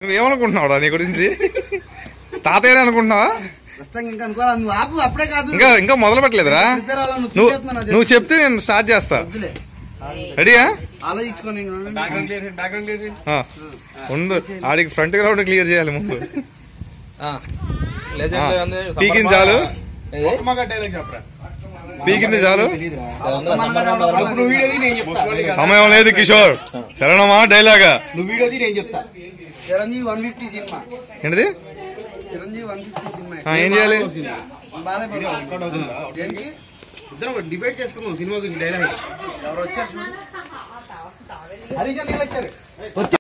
నువ్వేమనుకుంటున్నావురా నీ గురించి తాతయ్య అనుకుంటున్నావా ప్రస్తుతం ఇంకా అనుకోవాలి నువ్వు ఆపు అప్పుడే కాదు ఇంకా ఇంకా మొదలు పెట్టలేదురా ప్రిపేర్ అవ్వాలి నువ్వు నువ్వు చూసేస్తున్నావు నాకు నువ్వు తెలుసు. చెప్తే నేను స్టార్ట్ చేస్తా వద్దులే రెడీయా ఆలోచించుకొని ఆ, ఉండు ఆడికి ఫ్రంట్ గ్రౌండ్ క్లియర్ చేయాలి ముందు ఆ, పీకింది చాలు పీకింది చాలు ఇప్పుడు వీడియోది నేను చెప్తా సమయం లేదు కిషోర్ శరణమా డైలాగా నువ్వు వీడియోది నేను చెప్తా చిరంజీవి వన్ ఫిఫ్టీ సినిమా ఏంటిది చిరంజీవి వన్ ఫిఫ్టీ సినిమా ఆ, ఏం చేయాలి బాగానే పడుతుంది. ఏంటి ఇద్దరం డిబేట్ చేసుకున్నాం సినిమా గురించి డైలాగ్ ఎవరు వచ్చారు చూడు హరిజన్ వచ్చారు